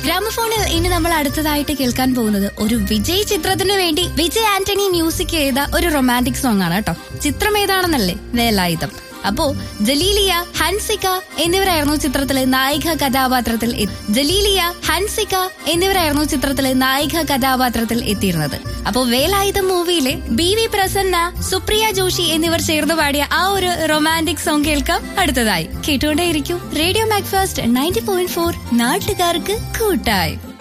ഗ്രാമഫോണിൽ ഇനി നമ്മൾ അടുത്തതായിട്ട് കേൾക്കാൻ പോകുന്നത് ഒരു വിജയ് ചിത്രത്തിന് വേണ്ടി വിജയ് ആന്റണി മ്യൂസിക് ചെയ്ത ഒരു റൊമാൻറ്റിക് സോങ് ആണ് കേട്ടോ ചിത്രം ഏതാണെന്നല്ലേ വേലായുധം അപ്പോ ജലീലിയ ഹൻസിക എന്നിവരായിരുന്നു ചിത്രത്തിലെ നായിക കഥാപാത്രത്തിൽ എ- ജലീലിയ ഹൻസിക എന്നിവരായിരുന്നു ചിത്രത്തിലെ നായിക കഥാപാത്രത്തിൽ എത്തിയിരുന്നത് അപ്പോ വേലായുധം മൂവിയിലെ ബി വി പ്രസന്ന സുപ്രിയ ജോഷി എന്നിവർ ചേർന്ന് പാടിയ ആ ഒരു റൊമാൻറ്റിക് സോങ് കേൾക്കാം അടുത്തതായി കേട്ടുകൊണ്ടേയിരിക്കും radio Macfast ninety point four നാട്ടുകാർക്ക് കൂട്ടായി